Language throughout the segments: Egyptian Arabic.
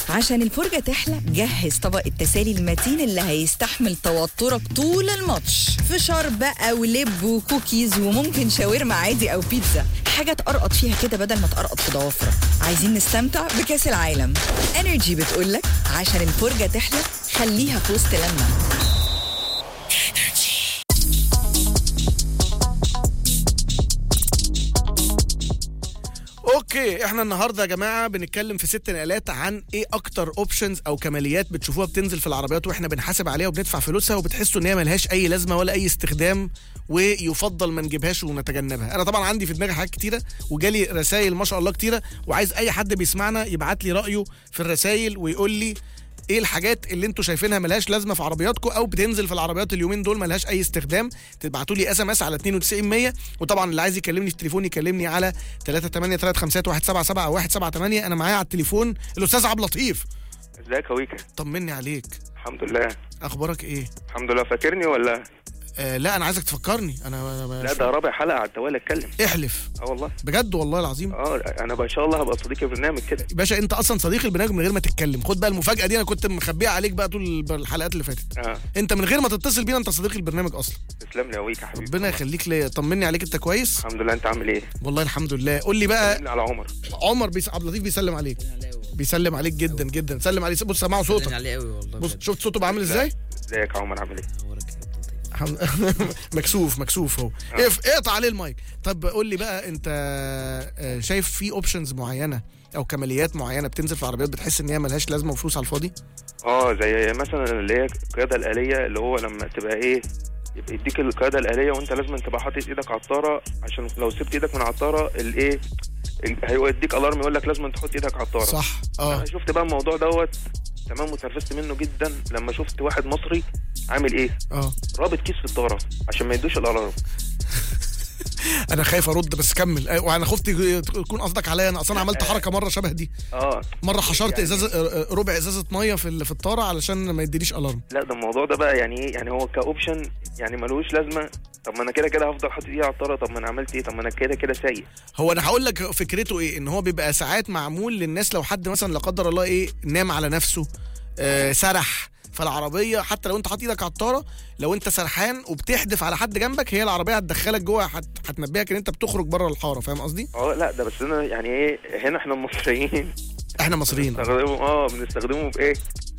عشان الفرجة تحلى جهز طبق التسالي المتين اللي هيستحمل توترك طول الماتش فشار بقى ولب وكوكيز وممكن شاورما عادي أو بيتزا حاجة تقرقط فيها كده بدل ما تقرقط في ضوافرك عايزين نستمتع بكأس العالم انرجي بتقولك عشان الفرجة تحلى خليها في وسط لما اوكي احنا النهارده يا جماعه بنتكلم في ست نقلات عن ايه اكتر اوبشنز او كماليات بتشوفوها بتنزل في العربيات واحنا بنحاسب عليها وبندفع فلوسها وبتحسوا ان هي ملهاش اي لازمه ولا اي استخدام ويفضل ما نجيبهاش ونتجنبها انا طبعا عندي في دماغي حاجات كتيره وجالي رسائل ما شاء الله كتيره وعايز اي حد بيسمعنا يبعت لي رايه في الرسائل ويقول لي ايه الحاجات اللي انتوا شايفينها ملهاش لازمه في عربياتكم او بتنزل في العربيات اليومين دول ملهاش اي استخدام تبعتوا لي اس ام اس على 9200 وطبعا اللي عايز يكلمني في التليفون يكلمني على 3835177 او 178 انا معايا على التليفون الاستاذ عبد اللطيف ازيك يا ويكا طمني عليك الحمد لله اخبارك ايه الحمد لله فاكرني ولا آه لا انا عايزك تفكرني انا, أنا لا ده رابع حلقه على التوالي اتكلم احلف اه والله بجد والله العظيم اه انا ان شاء الله هبقى صديق البرنامج كده باشا انت اصلا صديق البرنامج من غير ما تتكلم خد بقى المفاجاه دي انا كنت مخبيها عليك بقى طول الحلقات اللي فاتت اه انت من غير ما تتصل بينا انت صديق البرنامج اصلا تسلم لي يا ويكا حبيبي ربنا يخليك ليا طمني عليك انت كويس الحمد لله انت عامل ايه؟ والله الحمد لله قول لي بقى سلمني على عمر عمر بيس... عبد اللطيف بيسلم عليك بيسلم عليك جدا جدا سلم عليه بص سمعوا سلم صوتك عليه قوي والله بص بجد. شفت صوته بعمل ازاي ازيك يا عمر عامل ايه؟ أخبارك إيه يا عبد اللطيف؟ الحمد- مكسوف مكسوف اهو اقف- اقطع عليه المايك طب قول لي بقى انت آه، شايف في اوبشنز معينه او كماليات معينه بتنزل في العربيات بتحس ان هي ملهاش لازمه وفلوس على الفاضي اه زي مثلا اللي هي القياده الاليه اللي هو لما تبقى ايه يبقى يديك القياده الاليه وانت لازم تبقى حاطط ايدك على الطاره عشان لو سبت ايدك من على الطاره الايه ال- هيوديك الارم يقول لك لازم تحط ايدك على الطاره صح اه انا شفت بقى الموضوع دوت تمام وتنرفزت منه جدا لما شفت واحد مصري عامل ايه اه رابط كيس في الطاره عشان ما يدوش الالارم انا خايف ارد بس كمل أيوة، وانا خفت يكون قصدك عليا انا اصلا عملت حركه مره شبه دي اه مره حشرت يعني- ازازه آه، آه، ربع ازازه ميه في ال- في الطاره علشان ما يدينيش الارم لا ده الموضوع ده بقى يعني ايه يعني هو كاوبشن يعني ملوش لازمه طب ما انا كده كده هفضل حاطط ايدي على الطاره طب ما انا عملت ايه طب ما انا كده كده سايق هو انا هقول لك فكرته ايه ان هو بيبقى ساعات معمول للناس لو حد مثلا لا قدر الله ايه نام على نفسه آه سرح فالعربيه حتى لو انت حاطط ايدك على الطاره لو انت سرحان وبتحدف على حد جنبك هي العربيه هتدخلك جوه هت- هتنبهك ان انت بتخرج بره الحاره فاهم قصدي اه لا ده بس انا يعني ايه هنا احنا المصريين احنا مصريين بنستخدمه اه بنستخدمه بايه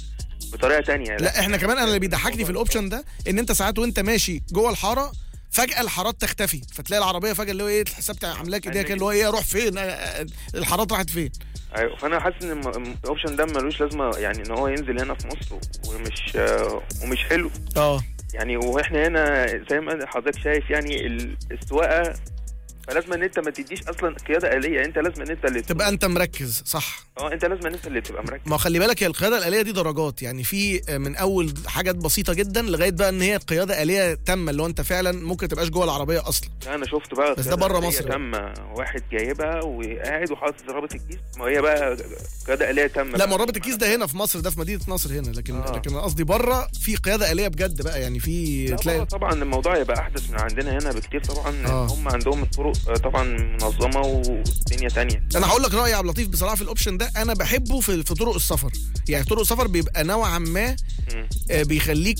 بطريقه تانية لا احنا كمان انا اللي بيضحكني في الاوبشن ده ان انت ساعات وانت ماشي جوه الحاره فجاه الحارات تختفي فتلاقي العربيه فجاه اللي هو ايه الحساب بتاع عاملاك ايديها كده اللي هو ايه اروح فين آه، آه، الحارات راحت فين ايوه فانا حاسس ان الم- الم- الاوبشن ده ملوش لازمه يعني ان هو ينزل هنا في مصر ومش آه، ومش حلو اه يعني واحنا هنا زي ما حضرتك شايف يعني ال- السواقه فلازم ان انت ما تديش اصلا قياده آلية انت لازم ان انت اللي تبقى انت مركز صح اه انت لازم ان انت اللي تبقى مركز ما هو خلي بالك هي القياده الاليه دي درجات يعني في من اول حاجات بسيطه جدا لغايه بقى ان هي قياده اليه تامه اللي هو انت فعلا ممكن تبقاش جوه العربيه اصلا انا شفت بقى بس ده بره مصر بقى. تم واحد جايبها وقاعد وحاطط رابط الكيس ما هي بقى قياده آلية تامه لا بقى. ما رابط الكيس ده هنا في مصر ده في مدينه نصر هنا لكن آه. لكن أنا قصدي بره في قياده اليه بجد بقى يعني في لا تلاقي بقى طبعا الموضوع يبقى احدث من عندنا هنا بكتير طبعا آه. هم عندهم الطرق آه، طبعا منظمه ودنيا تانية انا هقول لك رايي يا عبد اللطيف بصراحه في الاوبشن ده انا بحبه في في طرق السفر يعني طرق السفر بيبقى نوعا ما مم. آه، بيخليك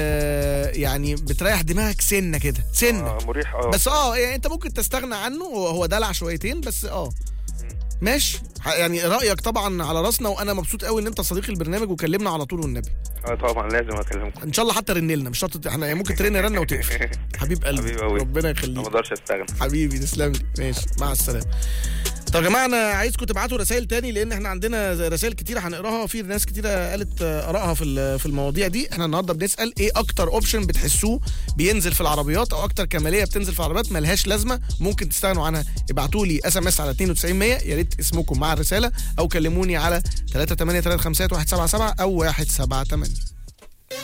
آه، يعني بتريح دماغك سنه كده سنه آه مريح اه بس اه يعني انت ممكن تستغنى عنه هو هو دلع شويتين بس اه ماشي ح- يعني رايك طبعا على راسنا وانا مبسوط قوي ان انت صديق البرنامج وكلمنا على طول والنبي اه طبعا لازم اكلمكم ان شاء الله حتى رن لنا مش شرط احنا يعني ممكن ترن رنه وتقفل حبيب قلبي حبيبي أوي. ربنا ما يخليك اقدرش استغنى حبيبي تسلم لي ماشي مع السلامه طب يا جماعه انا عايزكم تبعتوا رسائل تاني لان احنا عندنا رسائل كتيره هنقراها في ناس كتيره قالت آه، ارائها في ال- في المواضيع دي احنا النهارده بنسال ايه اكتر اوبشن بتحسوه بينزل في العربيات او اكتر كماليه بتنزل في العربيات ملهاش لازمه ممكن تستغنوا عنها ابعتوا لي اس ام اس على 9200 يا ريت اسمكم مع الرساله او كلموني على 3835177 او 178